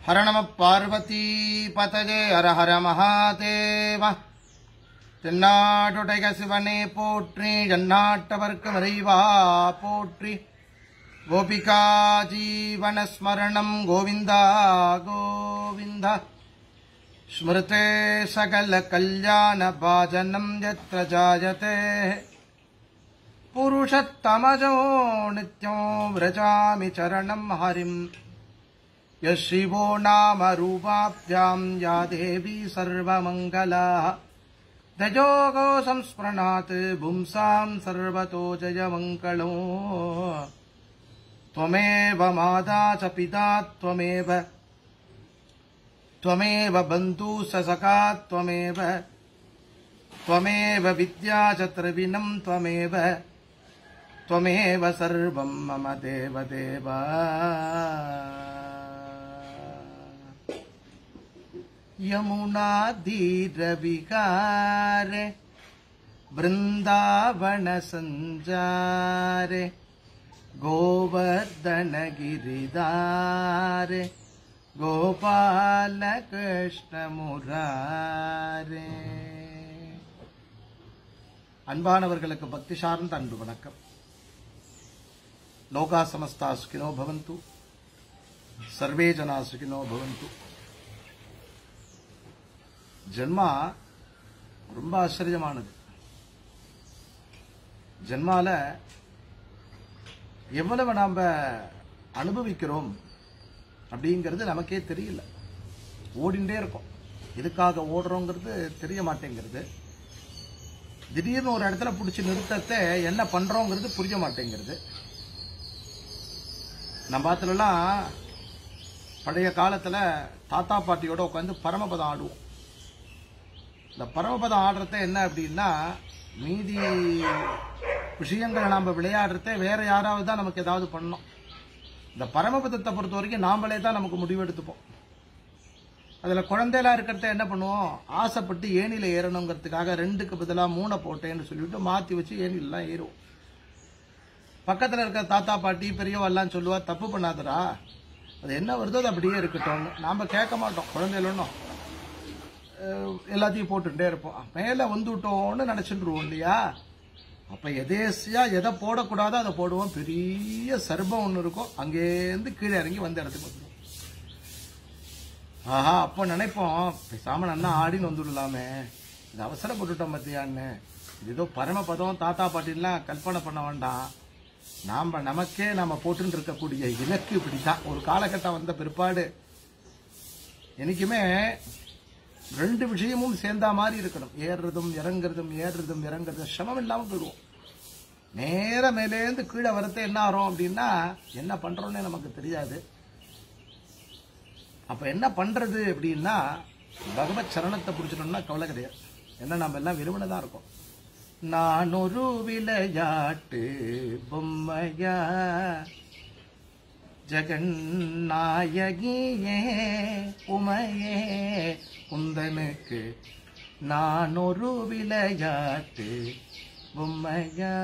ஹர நம பார்வதி பதஜே ஹர ஹர மகாதேவ தென்னாட்டுடைய சிவனே போற்றி ஜன்னாட்டவர்க்கு மறைவா போற்றி கோபிகா ஜீவன ஸ்மரணம் கோவிந்தா கோவிந்தா ஸ்மிருதே சகல கல்யாண பாஜனம் யத்ர ஜாயதே पुरुषत्तमजो नित्यो व्रजामि चरणम् हरिम् यः शिवो नाम रूपाभ्याम् या देवी सर्वमङ्गला दयोगो संस्मरणात् पुंसाम् सर्वतो जयमङ्गलो त्वमेव माता च पिता त्वमेव त्वमेव बन्धु स सखा त्वमेव त्वमेव विद्या च त्रिविनम् त्वमेव त्वमेव सर्वम् मम देवदेव यमुनाधीरविकारे वृन्दावनसञ्जारे गोवर्धनगिरिदारे கோபாலகிருஷ்ணமுராரே அன்பானவர்களுக்கு பக்தி சார்ந்த அன்பு வணக்கம் லோகா சமஸ்தா சுகினோ பவந்து சர்வே ஜனா சுகினோ பவந்து ஜென்மா ரொம்ப ஆச்சரியமானது ஜென்மால எவ்வளவு நாம அனுபவிக்கிறோம் அப்படிங்கிறது நமக்கே தெரியல ஓடிண்டே இருக்கோம் எதுக்காக ஓடுறோங்கிறது தெரிய மாட்டேங்கிறது திடீர்னு ஒரு இடத்துல பிடிச்சி நிறுத்தத்தை என்ன பண்றோங்கிறது புரிய மாட்டேங்கிறது நம்ம பாத்துலாம் பழைய காலத்துல தாத்தா பாட்டியோட உட்காந்து பரமபதம் ஆடுவோம் இந்த பரமபதம் ஆடுறத என்ன அப்படின்னா மீதி விஷயங்களை நாம விளையாடுறத வேற யாராவது தான் நமக்கு ஏதாவது பண்ணணும் இந்த பரமபதத்தை பொறுத்த வரைக்கும் நாமளே தான் நமக்கு முடிவெடுத்துப்போம் அதுல குழந்தையெல்லாம் இருக்கிறத என்ன பண்ணுவோம் ஆசைப்பட்டு ஏணியில ஏறணுங்கிறதுக்காக ரெண்டுக்கு பதிலா மூணை போட்டேன்னு சொல்லிட்டு மாத்தி வச்சு ஏணிலாம் ஏறுவோம் பக்கத்துல இருக்க தாத்தா பாட்டி பெரியவா எல்லாம் சொல்லுவா தப்பு பண்ணாதடா அது என்ன வருதோ அது அப்படியே இருக்கட்டும் நாம கேட்க மாட்டோம் குழந்தைகள் ஒன்றும் எல்லாத்தையும் போட்டுட்டே இருப்போம் மேல வந்துட்டோம்னு நினைச்சுருவோம் இல்லையா அப்ப எதேசியா எதை போடக்கூடாதோ அதை போடுவோம் பெரிய சர்பம் ஒன்று இருக்கும் அங்கேருந்து கீழே இறங்கி வந்த இடத்துக்கு வந்துடும் ஆஹா அப்போ நினைப்போம் பேசாம நன்னா ஆடின்னு வந்துடலாமே இது அவசரப்பட்டுட்டோம் பத்தியான்னு இது ஏதோ பரமபதம் தாத்தா பாட்டின்லாம் கற்பனை பண்ண வேண்டாம் நாம நமக்கே நாம போட்டுன்னு இருக்கக்கூடிய இலக்கு இப்படித்தான் ஒரு காலகட்டம் வந்த பிற்பாடு என்னைக்குமே ரெண்டு விஷயமும் சேர்ந்தா மாதிரி இருக்கணும் ஏறுறதும் இறங்குறதும் ஏறுறதும் இறங்குறதும் சிரமம் இல்லாம போயிடுவோம் நேர மேலேருந்து கீழே வரது என்ன ஆகும் அப்படின்னா என்ன பண்றோம்னே நமக்கு தெரியாது அப்ப என்ன பண்றது அப்படின்னா பகவத் சரணத்தை பிடிச்சிட்டோம்னா கவலை கிடையாது என்ன நம்ம எல்லாம் விரும்பினதான் இருக்கோம் நான் ஒரு விளையாட்டு பொம்மையா ஜெகநாயகியே உமையே குந்தனுக்கு நான் ஒரு விளையாட்டு பொம்மையா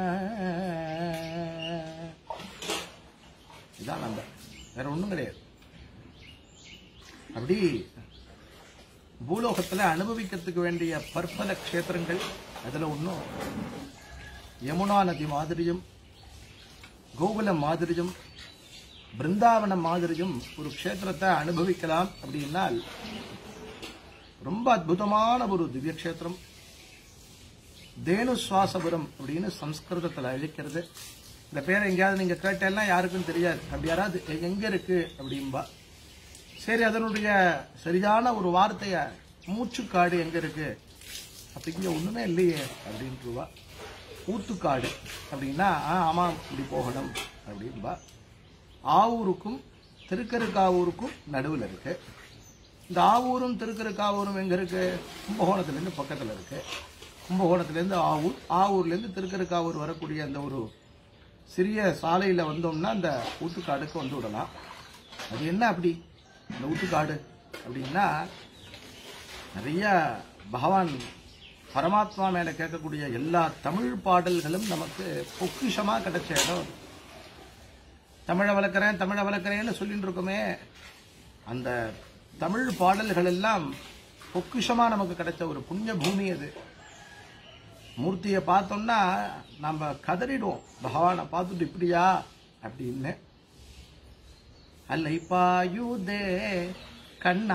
இதான் நம்ம வேற ஒண்ணும் கிடையாது அப்படி பூலோகத்துல அனுபவிக்கிறதுக்கு வேண்டிய பற்பல க்ஷேத்திரங்கள் அதுல ஒன்றும் யமுனா நதி மாதிரியும் கோகுலம் மாதிரியும் பிருந்தாவனம் மாதிரியும் ஒரு க்ஷேத்திரத்தை அனுபவிக்கலாம் அப்படின்னால் ரொம்ப அற்புதமான ஒரு திவ்ய க்ஷேத்திரம் தேனு சுவாசபுரம் அப்படின்னு சம்ஸ்கிருதத்தில் அழைக்கிறது இந்த பேரை எங்கேயாவது நீங்க கேட்டேன்னா யாருக்கும் தெரியாது அப்படி யாராவது எங்க இருக்கு அப்படின்பா சரி அதனுடைய சரியான ஒரு வார்த்தைய மூச்சுக்காடு எங்க இருக்கு அப்ப இங்க ஒண்ணுமே இல்லையே அப்படின்ட்டுருவா ஊத்துக்காடு அப்படின்னா ஆ, ஆமா இப்படி போகணும் அப்படின்பா ஆவூருக்கும் திருக்கருக்காவூருக்கும் நடுவில் இருக்கு இந்த ஆவூரும் திருக்கருக்காவூரும் எங்க இருக்கு கும்பகோணத்துலேருந்து பக்கத்தில் இருக்கு கும்பகோணத்துலேருந்து ஆவூர் ஆவூர்லேருந்து திருக்கருக்காவூர் வரக்கூடிய அந்த ஒரு சிறிய சாலையில் வந்தோம்னா அந்த ஊத்துக்காடுக்கு வந்து விடலாம் அது என்ன அப்படி அந்த ஊத்துக்காடு அப்படின்னா நிறைய பகவான் பரமாத்மா மேல கேட்கக்கூடிய எல்லா தமிழ் பாடல்களும் நமக்கு பொக்கிஷமா கிடைச்ச இடம் அது. தமிழை வளர்க்குறேன் தமிழை வளர்க்குறேன்னு சொல்லிட்டு இருக்கோமே அந்த தமிழ் பாடல்கள் எல்லாம் பொக்கிஷமா நமக்கு கிடைச்ச ஒரு புண்ணிய பூமி அது மூர்த்தியை பார்த்தோம்னா நம்ம கதறிடுவோம் பகவானை பார்த்துட்டு இப்படியா அப்படின்னு அலைப்பாயுதே கண்ணா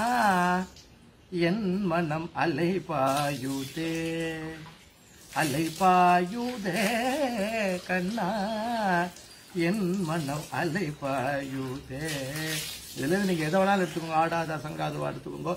என் மனம் அலைப்பாயுதே அலைப்பாயுதே கண்ணா என் மனம் அலைப்பாயுதே இதுல இருந்து நீங்க எதை வேணாலும் எடுத்துக்கோங்க ஆடாத சங்காதுவா எடுத்துக்கோங்க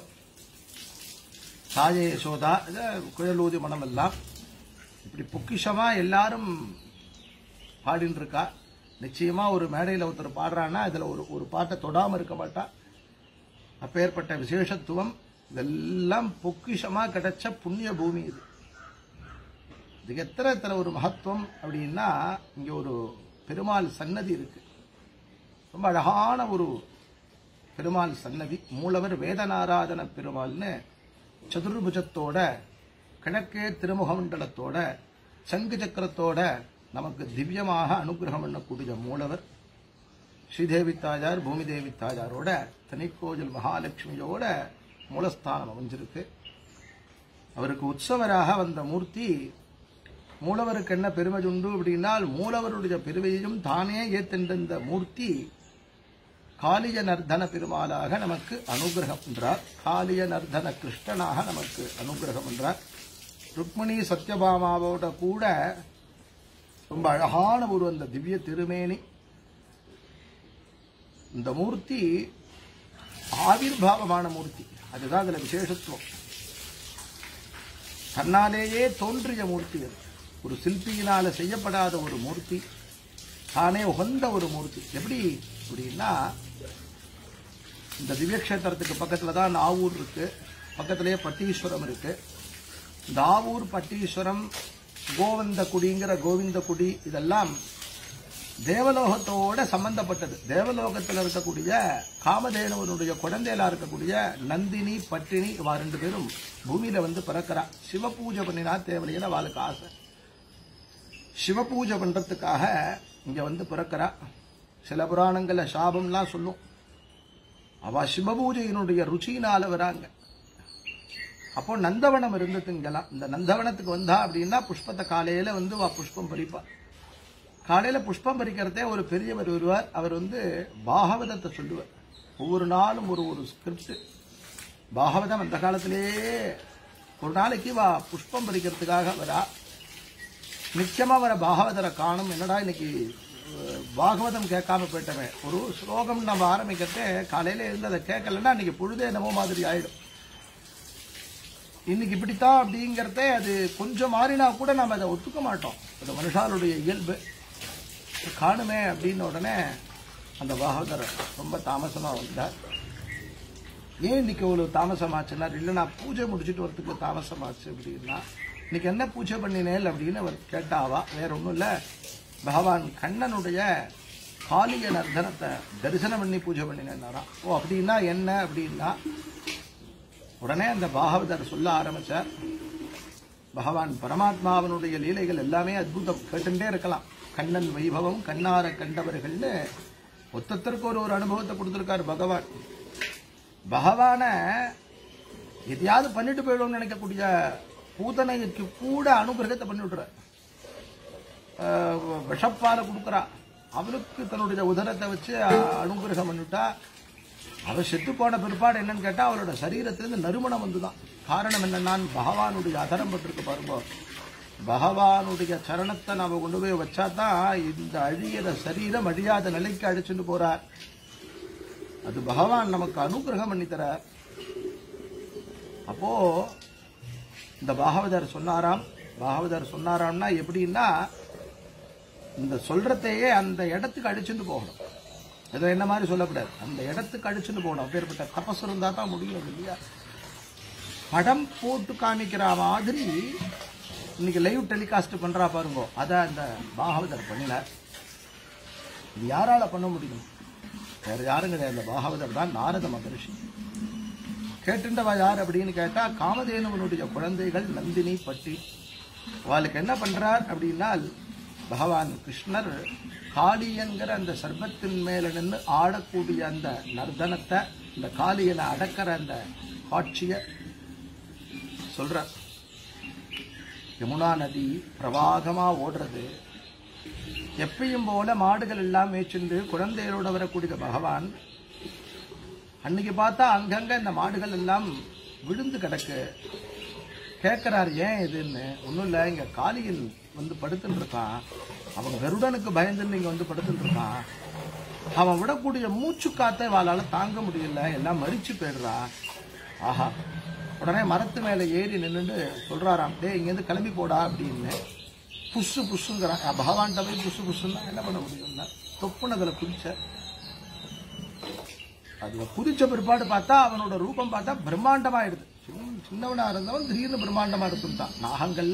சாய யசோதா இது குழலூதி மனம் எல்லாம் இப்படி பொக்கிஷமா எல்லாரும் பாடின்னு இருக்கா நிச்சயமா ஒரு மேடையில் ஒருத்தர் பாடுறான்னா இதுல ஒரு ஒரு பாட்டை தொடாம இருக்க மாட்டா அப்பேற்பட்ட விசேஷத்துவம் இதெல்லாம் பொக்கிஷமா கிடைச்ச புண்ணிய பூமி இது இதுக்கு எத்தனை எத்தனை ஒரு மகத்துவம் அப்படின்னா இங்க ஒரு பெருமாள் சன்னதி இருக்கு ரொம்ப அழகான ஒரு பெருமாள் சன்னதி மூலவர் வேதநாராதன பெருமாள்னு சதுர்புஜத்தோட கிழக்கே திருமுகமண்டலத்தோட சங்கு சக்கரத்தோட நமக்கு திவ்யமாக அனுகிரகம் பண்ணக்கூடிய மூலவர் ஸ்ரீதேவி தாயார் பூமி தேவி தாயாரோட தனிக்கோயில் மகாலட்சுமியோட மூலஸ்தானம் அமைஞ்சிருக்கு அவருக்கு உற்சவராக வந்த மூர்த்தி மூலவருக்கு என்ன பெருமை உண்டு அப்படின்னால் மூலவருடைய பெருமையையும் தானே ஏத்தென்ற மூர்த்தி காளிய நர்தன பெருமாளாக நமக்கு அனுகிரகம் என்றார் காளிய நர்தன கிருஷ்ணனாக நமக்கு அனுகிரகம் என்றார் ருக்மிணி சத்யபாமாவோட கூட ரொம்ப அழகான ஒரு அந்த திவ்ய திருமேனி இந்த மூர்த்தி ஆவிர்வாவமான மூர்த்தி அதுதான் அதுல விசேஷத்துவம் தன்னாலேயே தோன்றிய மூர்த்தி அது ஒரு சிற்பியினால செய்யப்படாத ஒரு மூர்த்தி தானே உகந்த ஒரு மூர்த்தி எப்படி அப்படின்னா இந்த திவ்யக்ஷேத்திரத்துக்கு பக்கத்துல தான் நாவூர் இருக்கு பக்கத்திலேயே பட்டீஸ்வரம் இருக்கு இந்த ஆவூர் பட்டீஸ்வரம் கோவந்தகுடிங்கிற கோவிந்தகுடி இதெல்லாம் தேவலோகத்தோட சம்பந்தப்பட்டது தேவலோகத்தில் இருக்கக்கூடிய காமதேனுவனுடைய குழந்தையில இருக்கக்கூடிய நந்தினி பட்டினி இவா ரெண்டு பேரும் பூமியில வந்து பிறக்கிறா சிவ பூஜை பண்ணினா தேவலையில அவளுக்கு ஆசை சிவ பூஜை பண்றதுக்காக இங்க வந்து பிறக்கிறா சில புராணங்கள்ல சாபம்லாம் சொல்லும் அவ சிவபூஜையினுடைய ருச்சியினால வராங்க அப்போ நந்தவனம் இருந்ததுங்கலாம் இந்த நந்தவனத்துக்கு வந்தா அப்படின்னா புஷ்பத்தை காலையில வந்து வா புஷ்பம் பறிப்பா காலையில புஷ்பம் பறிக்கிறதே ஒரு பெரியவர் வருவார் அவர் வந்து பாகவதத்தை சொல்லுவார் ஒவ்வொரு நாளும் ஒரு ஒரு ஸ்கிரிப்ட் பாகவதம் அந்த காலத்திலேயே ஒரு நாளைக்கு வா புஷ்பம் பறிக்கிறதுக்காக வரா நிச்சயமா வர பாகவதரை காணும் என்னடா இன்னைக்கு அஹ், பாகவதம் கேட்காம போயிட்டவன் ஒரு ஸ்லோகம் நம்ம ஆரம்பிக்கிறதே காலையில இருந்து அதை கேட்கலன்னா இன்னைக்கு பொழுதே என்னமோ மாதிரி ஆயிடும் இன்னைக்கு இப்படித்தான் அப்படிங்கறதே அது கொஞ்சம் மாறினா கூட நம்ம அதை ஒத்துக்க மாட்டோம் அது மனுஷாளுடைய இயல்பு காணுமே அப்படின்னு உடனே அந்த பாகவதர் ரொம்ப தாமசமா வந்தார் ஏன் இன்னைக்கு இவ்வளவு தாமசமாச்சுன்னா இல்லை நான் பூஜை முடிச்சிட்டு வரதுக்கு தாமசமாச்சு அப்படின்னா இன்னைக்கு என்ன பூஜை பண்ணினேன் அப்படின்னு அவர் கேட்டாவா வேற ஒன்றும் இல்லை பகவான் கண்ணனுடைய காளிய நர்தனத்தை தரிசனம் பண்ணி பூஜை பண்ணினேன்னாராம் ஓ அப்படின்னா என்ன அப்படின்னா உடனே அந்த பாகவதர் சொல்ல ஆரம்பிச்சார் பகவான் பரமாத்மாவனுடைய லீலைகள் எல்லாமே அற்புதம் கேட்டுட்டே இருக்கலாம் கண்ணன் வைபவம் கண்ணார கண்டவர்கள்னு ஒத்தத்திற்கு ஒரு ஒரு அனுபவத்தை கொடுத்திருக்காரு பகவான் பகவான எதையாவது பண்ணிட்டு போயிடும்னு நினைக்கக்கூடிய பூதனைக்கு கூட அனுகிரகத்தை பண்ணி விடுறார் ஆஹ் விஷப்பால கொடுக்குறா அவளுக்கு தன்னுடைய உதரத்தை வச்சு அ- அனுகிரகம் பண்ணிவிட்டா அவ செத்து போன பிற்பாடு என்னன்னு கேட்டா அவளோட சரீரத்திலிருந்து நறுமணம் வந்துதான் காரணம் என்னன்னா பகவானுடைய அதரம் பட்டிருக்கு பாருங்க பகவானுடைய சரணத்தை நாம கொண்டு போய் வச்சாதான் இந்த அழியிற சரீரம் அழியாத நிலைக்கு அழிச்சுட்டு போறார் அது பகவான் நமக்கு அனுகிரகம் பண்ணி தரார் அப்போ இந்த பாகவதர் சொன்னாராம் பாகவதர் சொன்னாராம்னா எப்படின்னா இந்த சொல்றதையே அந்த இடத்துக்கு அடிச்சுட்டு போகணும் ஏதோ என்ன மாதிரி சொல்லக்கூடாது அந்த இடத்துக்கு அடிச்சுட்டு போகணும் அப்பேற்பட்ட தபஸ் இருந்தா தான் முடியும் இல்லையா படம் போட்டு காமிக்கிற மாதிரி இன்னைக்கு லைவ் டெலிகாஸ்ட் பண்றா பாருங்க அத அந்த பாகவதர் பண்ணினார் இது யாரால பண்ண முடியும் வேற யாரும் கிடையாது அந்த பாகவதர் தான் நாரத மகரிஷி கேட்டுண்டவா யார் அப்படின்னு கேட்டா காமதேனுவனுடைய குழந்தைகள் நந்தினி பட்டி அவளுக்கு என்ன பண்றார் அப்படின்னால் பகவான் கிருஷ்ணர் காளியங்கிற அந்த சர்பத்தின் மேல நின்று ஆடக்கூடிய அந்த நர்தனத்தை இந்த காளியனை அடக்கிற அந்த காட்சிய சொல்ற யமுனா நதி பிரவாகமா ஓடுறது எப்பயும் போல மாடுகள் எல்லாம் மேய்ச்சிண்டு குழந்தைகளோட வரக்கூடிய பகவான் அன்னைக்கு பார்த்தா அங்கங்க இந்த மாடுகள் எல்லாம் விழுந்து கிடக்கு கேட்கிறார் ஏன் இதுன்னு ஒன்றும் இல்லை இங்க காளியன் வந்து படுத்துட்டு இருக்கான் அவன் கருடனுக்கு பயந்துன்னு இங்க வந்து படுத்துட்டு இருக்கான் அவன் விடக்கூடிய மூச்சு காத்தை வாளால தாங்க முடியல எல்லாம் மறிச்சு போயிடுறா ஆஹா உடனே மரத்து மேல ஏறி நின்னுட்டு சொல்றாராம் டேய் இங்கேருந்து கிளம்பி போடா அப்படின்னு புஷு புஷுங்கிறான் அஹ் பகவான்கிட்ட போய் புஷு புஷுன்னா என்ன பண்ண முடியும்னா தொப்புன்னு அதில் குதிச்ச அதுல குதிச்ச பிற்பாடு பார்த்தா அவனோட ரூபம் பார்த்தா பிரம்மாண்டமாயிடுது சின்ன- சின்னவனா இருந்தவன் திடீர்னு பிரம்மாண்டமா இருந்துட்டான் நாகங்கள்ல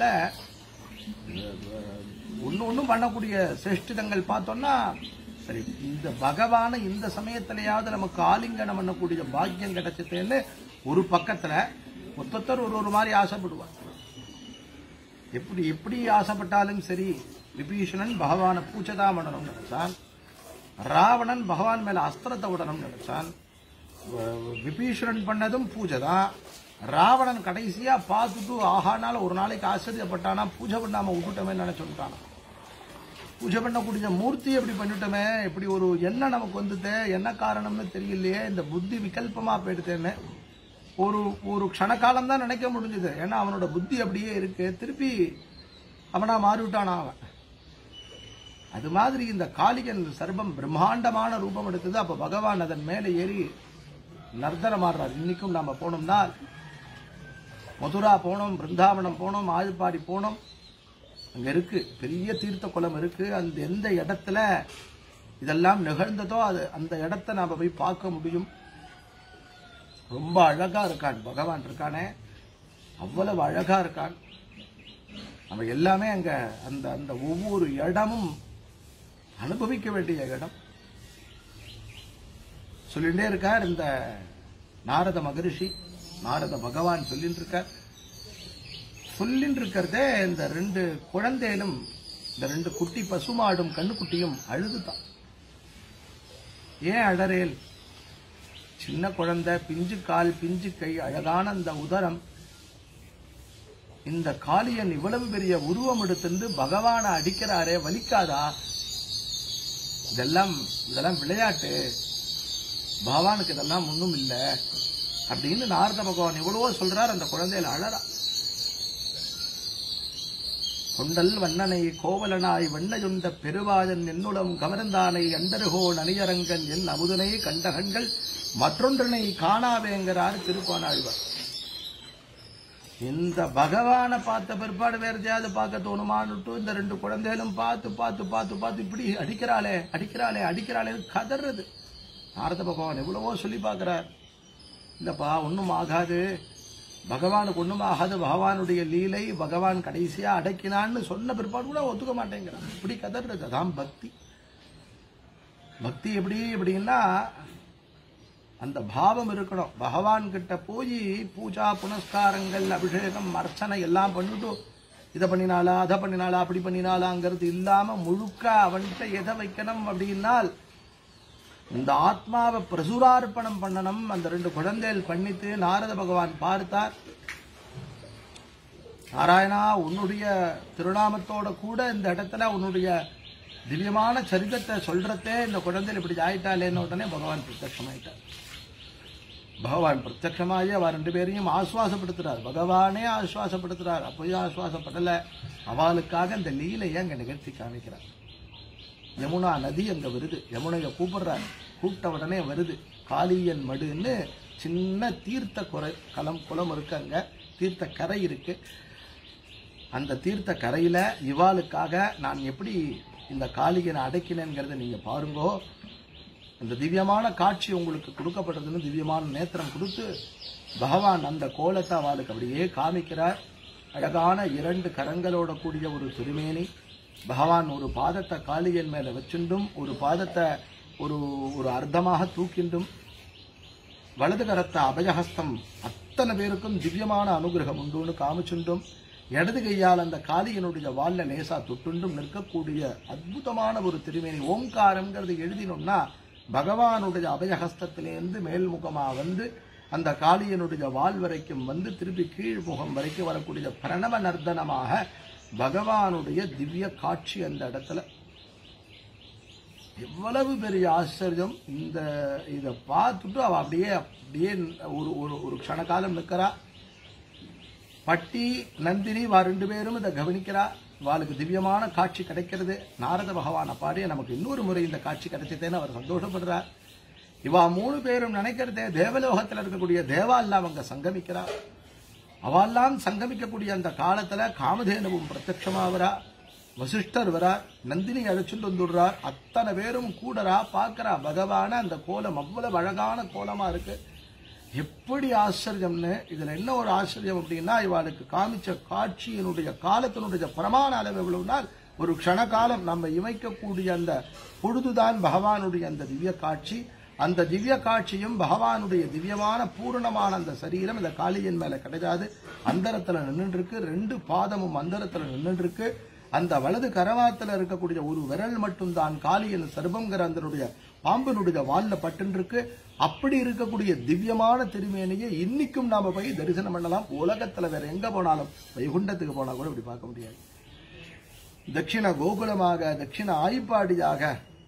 ஒண்ணு ஒண்ணும் பண்ணக்கூடிய சிருஷ்டிதங்கள் பார்த்தோம்னா சரி இந்த பகவான இந்த சமயத்திலேயாவது நமக்கு ஆலிங்கனம் பண்ணக்கூடிய பாக்கியம் கிடைச்சதுன்னு ஒரு பக்கத்துல ஒத்தொத்தர் ஒரு ஒரு மாதிரி ஆசைப்படுவார் எப்படி எப்படி ஆசைப்பட்டாலும் சரி விபீஷணன் பகவானை பூச்சதா பண்ணணும்னு நினைச்சான் ராவணன் பகவான் மேல அஸ்திரத்தை விடணும்னு நினைச்சான் வ- விபீஷணன் பண்ணதும் பூஜை தான் ராவணன் கடைசியா பார்த்துட்டு ஆஹானால ஒரு நாளைக்கு ஆச்சரியப்பட்டானா பூஜை பண்ணாம விட்டுட்டோமே நினைச்சுட்டானா பூஜை பண்ணக்கூடிய மூர்த்தி எப்படி பண்ணிட்டோமே இப்படி ஒரு என்ன நமக்கு வந்துட்டு என்ன காரணம்னு தெரியலையே இந்த புத்தி விகல்பமா போயிடுத்தேன்னு ஒரு ஒரு க்ஷணகாலம் தான் நினைக்க முடிஞ்சது ஏன்னா அவனோட புத்தி அப்படியே இருக்கு திருப்பி அவனா மாறிவிட்டானா அவன் அது மாதிரி இந்த காளிகன் சர்பம் பிரம்மாண்டமான ரூபம் எடுத்தது அப்ப பகவான் அதன் மேலே ஏறி நர்த்தனம் ஆடுறார் இன்னைக்கும் நாம போனோம்னா மதுரா போனோம் பிருந்தாவனம் போனோம் ஆழ்பாடி போனோம் அங்க இருக்கு பெரிய தீர்த்த குளம் இருக்கு அந்த எந்த இடத்துல இதெல்லாம் நிகழ்ந்ததோ அது அந்த இடத்த நாம போய் பார்க்க முடியும் ரொம்ப அழகா இருக்கான் பகவான் இருக்கானே அவ்வளவு அழகா இருக்கான் நம்ம எல்லாமே அங்க அந்த அந்த ஒவ்வொரு இடமும் அனுபவிக்க வேண்டிய இடம் சொல்லிட்டே இருக்கார் இந்த நாரத மகரிஷி நாரத பகவான் சொல்லிட்டு இருக்கார் சொல்லிட்டு இருக்கிறதே இந்த ரெண்டு குழந்தைகளும் இந்த ரெண்டு குட்டி பசுமாடும் கண்ணுக்குட்டியும் அழுதுதான் ஏன் அழறேல் சின்ன குழந்தை பிஞ்சு கால் பிஞ்சு கை அழகான அந்த உதரம் இந்த காளியன் இவ்வளவு பெரிய உருவம் எடுத்திருந்து பகவானை அடிக்கிறாரே வலிக்காதா இதெல்லாம் இதெல்லாம் விளையாட்டு பகவானுக்கு இதெல்லாம் ஒண்ணும் இல்ல அப்படின்னு நாரத பகவான் எவ்வளவோ சொல்றார் அந்த குழந்தையில அழறா கொண்டல் வண்ணனை கோவலனாய் வண்ணயுண்ட பெருவாயன் என்னுளம் கமர்ந்தானை அண்டருகோன் அணியரங்கன் என் அமுதனை கண்டகங்கள் மற்றொன்றனை காணாவேங்கிறார் திருப்பானாழ்வார் இந்த பகவானை பார்த்த பிற்பாடு வேற எதையாவது பார்க்க தோணுமான்னுட்டு இந்த ரெண்டு குழந்தைகளும் பார்த்து பார்த்து பார்த்து பார்த்து இப்படி அடிக்கிறாளே அடிக்கிறாளே அடிக்கிறாளே கதறது நாரத பகவான் எவ்வளவோ சொல்லி பார்க்கிறார் இல்லப்பா ஒண்ணும் ஆகாது பகவானுக்கு ஒண்ணும் ஆகாது பகவானுடைய லீலை பகவான் கடைசியா அடக்கினான்னு சொன்ன பிற்பாடு கூட ஒத்துக்க மாட்டேங்கிறான் இப்படி கதறது அதான் பக்தி பக்தி எப்படி எப்படின்னா அந்த பாவம் இருக்கணும் பகவான் கிட்ட போய் பூஜா புனஸ்காரங்கள் அபிஷேகம் அர்ச்சனை எல்லாம் பண்ணிட்டு இதை பண்ணினாலா அதை பண்ணினாலா அப்படி பண்ணினாலாங்கிறது இல்லாம முழுக்க அவன்கிட்ட எதை வைக்கணும் அப்படின்னால் இந்த ஆத்மாவை பிரசுரார்ப்பணம் பண்ணணும் அந்த ரெண்டு குழந்தைகள் பண்ணித்து நாரத பகவான் பார்த்தார் நாராயணா உன்னுடைய திருநாமத்தோட கூட இந்த இடத்துல உன்னுடைய திவ்யமான சரிதத்தை சொல்றதே இந்த குழந்தைகள் இப்படி ஆயிட்டாலேன்னு உடனே பகவான் பிரத்யட்சமாயிட்டார் பகவான் பிரத்யட்சமாயி அவ ரெண்டு பேரையும் ஆசுவாசப்படுத்துறார் பகவானே ஆசுவாசப்படுத்துறார் அப்பயும் ஆசுவாசப்படல அவளுக்காக இந்த லீலையை அங்க நிகழ்த்தி காமிக்கிறார் யமுனா நதி அங்க வருது யமுனைய கூப்பிடுறார் கூப்பிட்ட உடனே வருது காளியன் மடுன்னு சின்ன தீர்த்த குறை களம் குளம் இருக்கு அங்க தீர்த்த கரை இருக்கு அந்த தீர்த்த கரையில இவாளுக்காக நான் எப்படி இந்த காளியனை அடக்கினேங்கிறத நீங்க பாருங்கோ அந்த திவ்யமான காட்சி உங்களுக்கு கொடுக்கப்பட்டதுன்னு திவ்யமான நேத்திரம் கொடுத்து பகவான் அந்த கோலத்தை அவளுக்கு அப்படியே காமிக்கிறார் அழகான இரண்டு கரங்களோட கூடிய ஒரு திருமேனி பகவான் ஒரு பாதத்தை காளியன் மேல வச்சுண்டும் ஒரு பாதத்தை ஒரு ஒரு அர்த்தமாக தூக்கிண்டும் வலது கரத்தை அபயஹஸ்தம் அத்தனை பேருக்கும் திவ்யமான அனுகிரகம் உண்டுன்னு காமிச்சுண்டும் இடது கையால் அந்த காளியனுடைய வால்ல லேசா தொட்டுண்டும் நிற்கக்கூடிய அற்புதமான ஒரு திருமேனி ஓங்காரம்ங்கிறது எழுதினோம்னா பகவானுடைய அபயஹஸ்தத்திலேருந்து மேல்முகமா வந்து அந்த காளியனுடைய வால் வரைக்கும் வந்து திருப்பி கீழ்முகம் வரைக்கும் வரக்கூடிய பிரணவ நர்தனமாக பகவானுடைய திவ்ய காட்சி அந்த இடத்துல எவ்வளவு பெரிய ஆச்சரியம் இந்த இதை பார்த்துட்டு அவ அப்படியே அப்படியே ஒரு ஒரு ஒரு க்ஷணகாலம் நிற்கிறா பட்டி நந்தினி வா ரெண்டு பேரும் இதை கவனிக்கிறா வாளுக்கு திவ்யமான காட்சி கிடைக்கிறது நாரத பகவானை பாடிய நமக்கு இன்னொரு முறை இந்த காட்சி கிடைச்சதேன்னு அவர் சந்தோஷப்படுறார் இவா மூணு பேரும் நினைக்கிறதே தேவலோகத்தில் இருக்கக்கூடிய தேவால்லாம் அவங்க சங்கமிக்கிறா அவெல்லாம் சங்கமிக்கக்கூடிய அந்த காலத்துல காமதேனுவும் பிரத்யட்சமா வரா வசிஷ்டர் வரார் நந்தினி அழைச்சிட்டு வந்துடுறார் அத்தனை பேரும் கூடரா பார்க்கறா பகவான அந்த கோலம் அவ்வளவு அழகான கோலமா இருக்கு எப்படி ஆச்சரியம்னு இதுல என்ன ஒரு ஆச்சரியம் அப்படின்னா இவாளுக்கு காமிச்ச காட்சியினுடைய காலத்தினுடைய பிரமாண அளவு எவ்வளவுனால் ஒரு க்ஷணகாலம் நம்ம இமைக்கக்கூடிய அந்த பொழுதுதான் பகவானுடைய அந்த திவ்ய காட்சி அந்த திவ்ய காட்சியும் பகவானுடைய திவ்யமான பூரணமான அந்த சரீரம் இந்த காளியின் மேல கிடையாது அந்தரத்துல நின்றுட்டு இருக்கு ரெண்டு பாதமும் அந்தரத்துல நின்றுட்டு இருக்கு அந்த வலது கரவாத்துல இருக்கக்கூடிய ஒரு விரல் மட்டும்தான் காளியின் சர்பங்கிற அதனுடைய பாம்பனுடைய வால்ல பட்டுன்னு இருக்கு அப்படி இருக்கக்கூடிய திவ்யமான திருமேனியை இன்னைக்கும் நாம போய் தரிசனம் பண்ணலாம் உலகத்துல வேற எங்க போனாலும் வைகுண்டத்துக்கு போனா கூட இப்படி பார்க்க முடியாது தட்சிண கோகுலமாக தட்சிண ஆய்ப்பாடியாக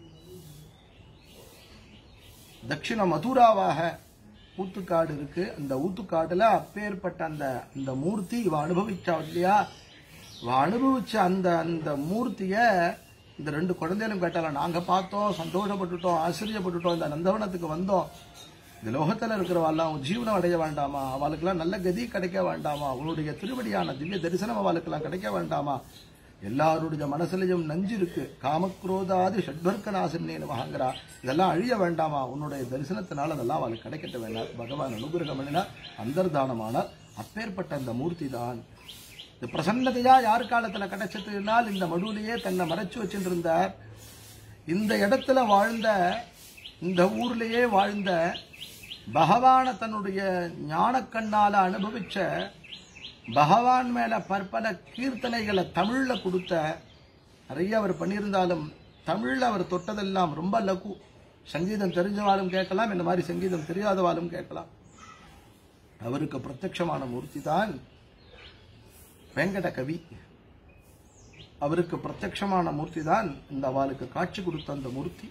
தட்சிண மதுராவாக ஊத்துக்காடு இருக்கு அந்த ஊத்துக்காடுல அப்பேற்பட்ட அந்த அந்த மூர்த்தி இவ அனுபவிச்சா இல்லையா இவ அனுபவிச்ச அந்த அந்த மூர்த்திய இந்த ரெண்டு குழந்தைகளும் கேட்டால நாங்க பார்த்தோம் சந்தோஷப்பட்டுட்டோம் ஆச்சரியப்பட்டுட்டோம் இந்த நந்தவனத்துக்கு வந்தோம் இந்த லோகத்துல இருக்கிறவாள்லாம் ஜீவனம் அடைய வேண்டாமா அவளுக்கெல்லாம் நல்ல கதி கிடைக்க வேண்டாமா அவளுடைய திருவடியான திவ்ய தரிசனம் அவளுக்கெல்லாம் கிடைக்க வேண்டாமா எல்லாருடைய மனசுலயும் நஞ்சு இருக்கு காமக்ரோதாதி ஷட்வர்க்க நாசினேன்னு வாங்குறா இதெல்லாம் அழிய வேண்டாமா உன்னுடைய தரிசனத்தினால அதெல்லாம் அவளுக்கு கிடைக்கட்ட வேண்டாம் பகவான் அனுகிரகம் பண்ணினார் அந்தர்தானமானார் அப்பேற்பட்ட அந்த மூர்த்தி தான் இந்த பிரசன்னதையா யார் காலத்துல கிடைச்சதுனால் இந்த மடுவிலேயே தன்னை மறைச்சு வச்சுட்டு இருந்தார் இந்த இடத்துல வாழ்ந்த இந்த ஊர்லயே வாழ்ந்த பகவான தன்னுடைய ஞானக்கண்ணால அனுபவிச்ச பகவான் மேல பற்பல கீர்த்தனைகளை தமிழ்ல கொடுத்த நிறைய அவர் பண்ணியிருந்தாலும் தமிழ்ல அவர் தொட்டதெல்லாம் ரொம்ப லகு சங்கீதம் தெரிஞ்சவாலும் கேட்கலாம் இந்த மாதிரி சங்கீதம் தெரியாதவாலும் கேட்கலாம் அவருக்கு பிரத்யட்சமான மூர்த்தி தான் வெங்கட கவி அவருக்கு பிரத்யட்சமான மூர்த்தி தான் இந்த அவளுக்கு காட்சி கொடுத்த அந்த மூர்த்தி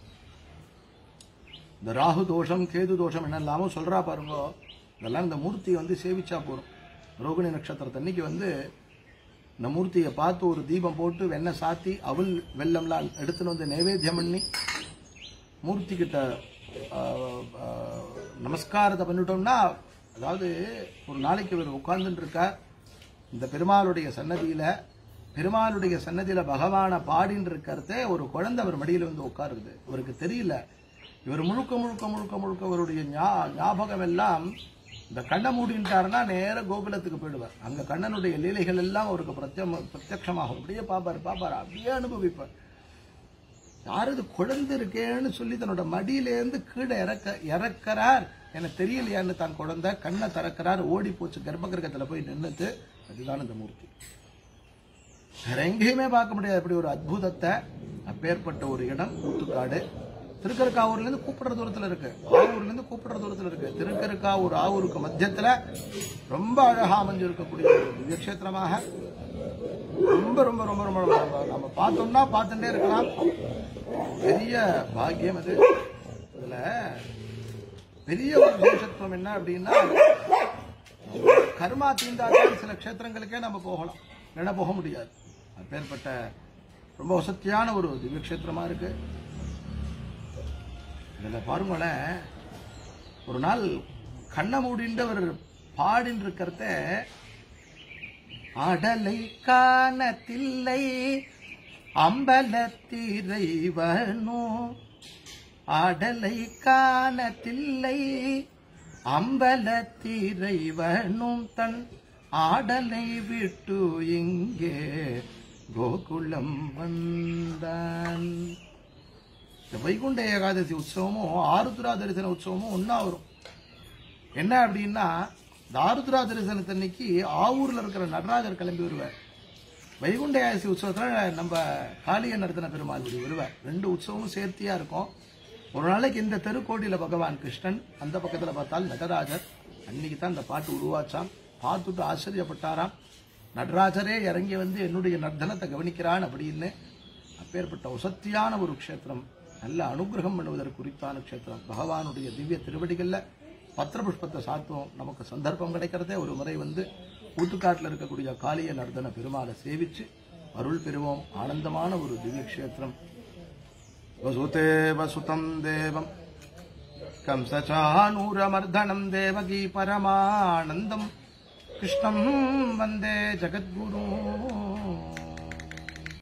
இந்த ராகு தோஷம் கேது தோஷம் என்னெல்லாமோ சொல்றா பாருங்க இதெல்லாம் இந்த மூர்த்தி வந்து சேவிச்சா போறோம் ரோகிணி நட்சத்திரத்தன்னைக்கு வந்து இந்த மூர்த்தியை பார்த்து ஒரு தீபம் போட்டு வெண்ணெய் சாத்தி அவள் வெள்ளம்லாம் எடுத்துன்னு வந்து நைவேத்தியம் பண்ணி மூர்த்தி கிட்ட ஆஹ், ஆஹ், நமஸ்காரத்தை பண்ணிட்டோம்னா அதாவது ஒரு நாளைக்கு இவர் உட்கார்ந்துட்டு இருக்கார் இந்த பெருமாளுடைய சன்னதியில பெருமாளுடைய சன்னதியில பகவானை பாடின்னு இருக்கிறதே ஒரு குழந்தை அவர் மடியில வந்து உட்காருது இவருக்கு தெரியல இவர் முழுக்க முழுக்க முழுக்க முழுக்க அவருடைய ஞா- ஞாபகம் எல்லாம் இந்த கண்ணை மூடின்ட்டாருன்னா நேர கோகுலத்துக்கு போயிடுவார் அங்க கண்ணனுடைய லீலைகள் எல்லாம் அவருக்கு பிரத்யம் பிரத்யட்சமாகும் அப்படியே பாப்பாரு பாப்பாரு அப்படியே அனுபவிப்பார் யாரு இது குழந்தை இருக்கேன்னு சொல்லி தன்னோட மடியிலேருந்து கீழே இறக்க இறக்கிறார் எனக்கு தெரியலையான்னு தான் குழந்தை கண்ணை திறக்கிறார் ஓடி போச்சு கர்ப்பகிரகத்துல போய் நின்னுட்டு அதுதான் இந்த மூர்த்தி வேற எங்கேயுமே பார்க்க முடியாது அப்படி ஒரு அற்புதத்தை அப்பேற்பட்ட ஒரு இடம் ஊத்துக்காடு திருக்கருக்காவூர்ல இருந்து கூப்பிடுற தூரத்துல இருக்கு ஆவூர்ல இருந்து கூப்பிடுற தூரத்துல இருக்கு திருக்கருக்காவூர் ஆவூருக்கு மத்தியத்துல ரொம்ப அழகா அமைஞ்சு இருக்கக்கூடிய ஒரு திவ்ய கஷேத்திரமாக ரொம்ப ரொம்ப ரொம்ப ரொம்ப ரொம்ப ரொம்ப நம்ம பார்த்தோம்னா பார்த்துட்டே இருக்கலாம் பெரிய பாக்கியம் அது இதுல பெரிய ஒரு விசேஷத்துவம் என்ன அப்படின்னா கர்மா தீண்டாதான் சில க்ஷேத்திரங்களுக்கே நம்ம போகலாம் இல்லைன்னா போக முடியாது அப்பேற்பட்ட ரொம்ப வசதியான ஒரு திவ்ய க்ஷேத்திரமா இருக்கு இதுல பாருங்களேன் ஒரு நாள் கண்ணை மூடிண்டு அவர் பாடின்னு இருக்கிறத அடலை காணத்தில்லை அம்பலத்திரைவனோ அடலை காணத்தில்லை அம்பலத்திரைவனும் தன் ஆடலை விட்டு இங்கே கோகுலம் வந்தான் இந்த வைகுண்ட ஏகாதசி உற்சவமும் ஆருத்ரா தரிசன உற்சவமும் ஒண்ணா வரும் என்ன அப்படின்னா இந்த ஆருத்ரா தரிசனத்தன்னைக்கு ஆவூர்ல இருக்கிற நடராஜர் கிளம்பி வருவார் வைகுண்ட ஏகாதசி உற்சவத்துல நம்ம காளிய நடத்தின பெருமாள் இப்படி வருவார் ரெண்டு உற்சவமும் சேர்த்தியா இருக்கும் ஒரு நாளைக்கு இந்த தெருக்கோட்டில பகவான் கிருஷ்ணன் அந்த பக்கத்துல பார்த்தால் நடராஜர் அன்னைக்கு தான் இந்த பாட்டு உருவாச்சாம் பார்த்துட்டு ஆச்சரியப்பட்டாராம் நடராஜரே இறங்கி வந்து என்னுடைய நர்த்தனத்தை கவனிக்கிறான் அப்படின்னு அப்பேற்பட்ட உசத்தியான ஒரு க்ஷேத்திரம் நல்ல அனுகிரகம் பண்ணுவதற்கு குறித்தான க்ஷேத்திரம் பகவானுடைய திவ்ய திருவடிகள்ல பத்திர புஷ்பத்தை சாத்துவோம் நமக்கு சந்தர்ப்பம் கிடைக்கிறதே ஒரு முறை வந்து ஊத்துக்காட்டில் இருக்கக்கூடிய காளிய நர்தன பெருமாளை சேவிச்சு அருள் பெறுவோம் ஆனந்தமான ஒரு திவ்ய க்ஷேத்திரம் வசுதே வசுதம் தேவம் कंसचानूरमर्दनं देवकी परमानन्दम् कृष्णं वन्दे जगद्गुरू